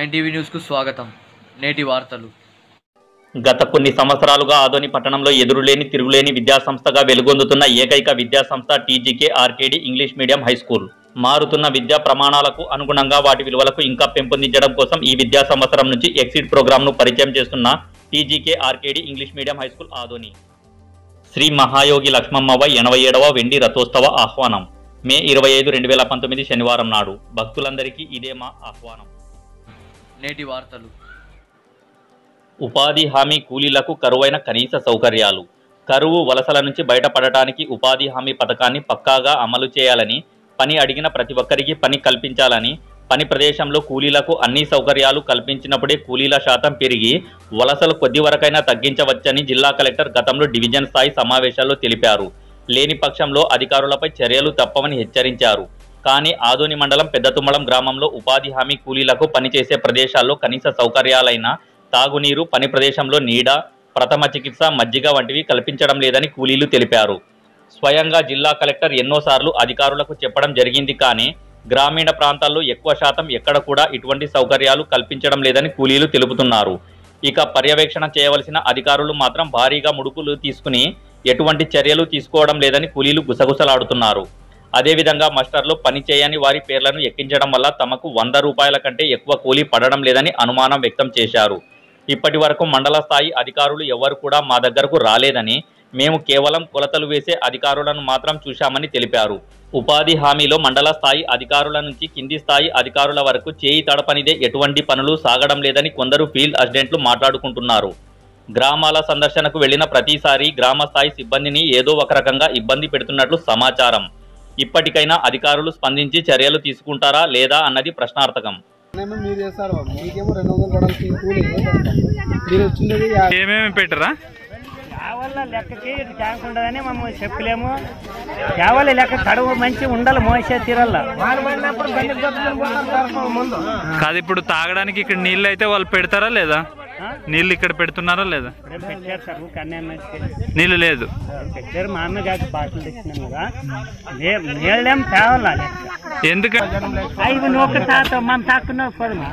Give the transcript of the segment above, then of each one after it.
Nine TV న్యూస్కు స్వాగతం నేటి వార్తలు గత కొన్ని సంవత్సరాలుగా ఆదోని పట్టణంలో ఎదురులేని తిరుగులేని విద్యాసంస్థగా వెలుగొందుతున్న ఏకైక విద్యాసంస్థ TGK RKD English medium high school మారుతున్న విద్యా ప్రమాణాలకు అనుగుణంగా వాటి విలువలకు ఇంకా పెంపొందించడం కోసం ఈ విద్యా సంవత్సరం నుంచి ఎక్సిట్ ప్రోగ్రాంను పరిచయం చేస్తున్న TGK RKD English medium high school Adoni Shri Mahayogi లక్ష్మమ్మవ ఎనభై ఏడవ వెండి రథోత్సవ ఆహ్వానం మే ఇరవై ఐదు రెండు వేల పంతొమ్మిది శనివారం నాడు భక్తులందరికీ ఇదే మా ఆహ్వానం నేటి వార్తలు ఉపాధి హామీ కూలీలకు కరువైన కనీస సౌకర్యాలు కరువు వలసల నుంచి బయటపడటానికి ఉపాధి హామీ పథకాన్ని పక్కాగా అమలు చేయాలని పని అడిగిన ప్రతి ఒక్కరికి పని కల్పించాలని పని ప్రదేశంలో కూలీలకు అన్ని సౌకర్యాలు కల్పించినప్పుడే కూలీల శాతం పెరిగి వలసలు కొద్ది వరకైనా తగ్గించవచ్చని జిల్లా కలెక్టర్ గతంలో డివిజన్ స్థాయి సమావేశాల్లో తెలిపారు లేని పక్షంలో అధికారులపై చర్యలు తప్పవని హెచ్చరించారు కానీ ఆదోని మండలం పెద్దతుమ్మలం గ్రామంలో ఉపాధి హామీ కూలీలకు పనిచేసే ప్రదేశాల్లో కనీస సౌకర్యాలైన తాగునీరు పని ప్రదేశంలో నీడ ప్రథమ చికిత్స మజ్జిగ వంటివి కల్పించడం లేదని కూలీలు తెలిపారు స్వయంగా జిల్లా కలెక్టర్ ఎన్నోసార్లు అధికారులకు చెప్పడం జరిగింది కానీ గ్రామీణ ప్రాంతాల్లో ఎక్కువ శాతం ఎక్కడ కూడా ఇటువంటి సౌకర్యాలు కల్పించడం లేదని కూలీలు తెలుపుతున్నారు ఇక పర్యవేక్షణ చేయవలసిన అధికారులు మాత్రం భారీగా ముడుపులు తీసుకుని ఎటువంటి చర్యలు తీసుకోవడం లేదని కూలీలు గుసగుసలాడుతున్నారు అదేవిధంగా మస్టర్లు పనిచేయని వారి పేర్లను ఎక్కించడం వల్ల తమకు వంద రూపాయల కంటే ఎక్కువ కూలీ పడడం లేదని అనుమానం వ్యక్తం చేశారు ఇప్పటి వరకు మండల స్థాయి అధికారులు ఎవరు కూడా మా దగ్గరకు రాలేదని మేము కేవలం కొలతలు వేసే అధికారులను మాత్రం చూశామని తెలిపారు ఉపాధి హామీలో మండల స్థాయి అధికారుల నుంచి కింది స్థాయి అధికారుల వరకు చేయి తడపనిదే ఎటువంటి పనులు సాగడం లేదని కొందరు ఫీల్డ్ అసిడెంట్లు మాట్లాడుకుంటున్నారు గ్రామాల సందర్శనకు వెళ్లిన ప్రతిసారి గ్రామ స్థాయి సిబ్బందిని ఏదో ఒక రకంగా ఇబ్బంది పెడుతున్నట్లు సమాచారం ఇప్పటికైనా అధికారులు స్పందించి చర్యలు తీసుకుంటారా లేదా అన్నది ప్రశ్నార్థకం ఏమో మీరు చేస్తారు మీకేమో రెండు వందలు పడాల్సిన కూలి మీరు వచ్చిండేది యా- ఏమేమి పెట్టరా కేవలం లెక్కకి ఇది కాకుండానే మనం చెప్పలేము కేవలం లెక్క కడువు మంచి ఉండాలి మోసే తీరల్ల కాదు ఇప్పుడు తాగడానికి ఇక్కడ నీళ్ళు అయితే వాళ్ళు పెడతారా లేదా నీళ్ళు ఇక్కడ పెడుతున్నారా లేదా పెట్టారు సార్ ఊరికే అన్నీ అన్నది నీళ్ళు లేదు పెట్టారు మా అన్న కాదు బాటలు తెచ్చినాం కదా నే- నీళ్ళేం తేవాలా లెక్క ఎందుకు ఐదు నూక తాత మనం తాక్కున్న పదమా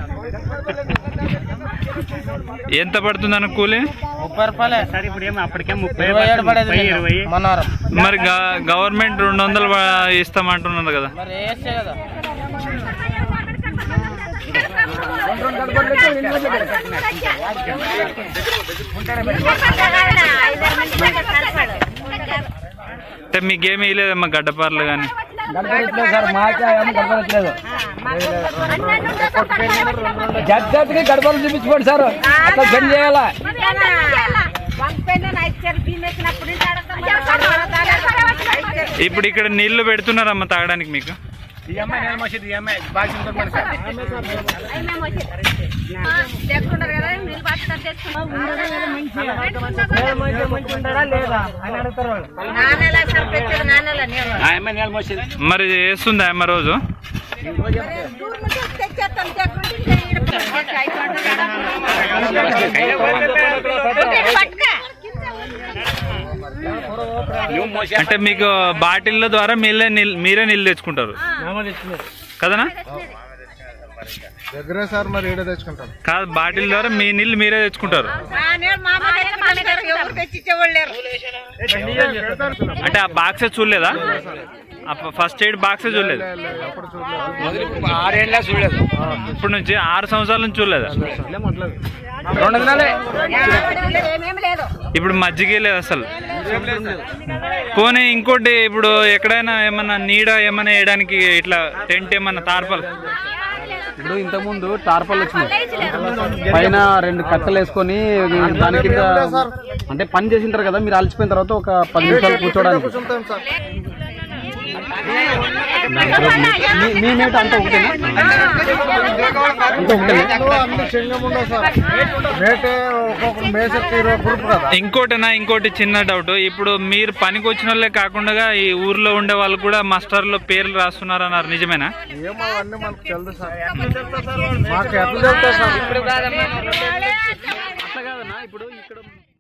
ఎంత పడుతుందన్న కూలి ముప్పై రూపాయలే సార్ ఇప్పుడు ఏమో అప్పటికే ముప్పై ఇరవై ఏడు పడేది ముప్పై, నిన్న. ఇరవై మన్నారం మరి గ- గవర్నమెంట్ రెండు వందలు ప- ఇస్తామంటున్నది కదా మరి వేస్తే కదా అంటే మీకేమీ లేదమ్మా గడ్డపార్లు కానీ గడపడట్లేదు సార్ మాకే ఏమో గడపడట్లేదు జడ్ జడ్కి గడపలు చూపించుకోండి సార్ అట్లా జన్ చేయాలా ఇప్పుడు ఇక్కడ నీళ్లు పెడుతున్నారమ్మా తాగడానికి మీకు మరి వేస్తుందా అమ్మ రోజు అంటే మీకు బాటిళ్ళ ద్వారా మీరే నీళ్ళు మీరే నీళ్ళు తెచ్చుకుంటారు కదనా దగ్గరే సార్ మరి ఏడో తెచ్చుకుంటాం కాదు బాటిల్ ద్వారా మీ నీళ్ళు మీరే తెచ్చుకుంటారు అంటే ఆ బాక్సే చూడలేదా ఫస్ట్ ఎయిడ్ బాక్సే చూడలేదు ఆరేళ్ళ చూడలేదు ఇప్పటి నుంచి ఆరు సంవత్సరాల నుంచి చూడలేదా రెండు దినాలే ఇప్పుడు మజ్జిగే లేదు అసలు పోనీ ఇంకోటి ఇప్పుడు ఎక్కడైనా ఏమన్నా నీడ ఏమన్నా వేయడానికి ఇట్లా టెంట్ ఏమన్నా తార్పల్ ఇప్పుడు ఇంతకు ముందు టార్పల్ వచ్చినాయి పైన రెండు కట్టలు వేసుకొని దాని కింద అంటే పని చేసింటారు కదా మీరు అలసిపోయిన తర్వాత ఒక పది నిమిషాలు కూర్చోడానికి మీ- మీ మేట అంతా ఒకటేనా అంతా ఒకటేనా ఇంకోటినా ఇంకోటి చిన్న డౌట్ ఇప్పుడు మీరు పనికి వచ్చిన వాళ్ళే కాకుండా ఈ ఊర్లో ఉండే వాళ్ళు కూడా మాస్టర్లో పేర్లు రాస్తున్నారు అన్నారు నిజమేనా ఏమో అవన్నీ మనకు తెలుసు సార్ మాకు ఎట్లా చెప్తా సార్ అట్లా కాదన్నా ఇప్పుడు ఇక్కడ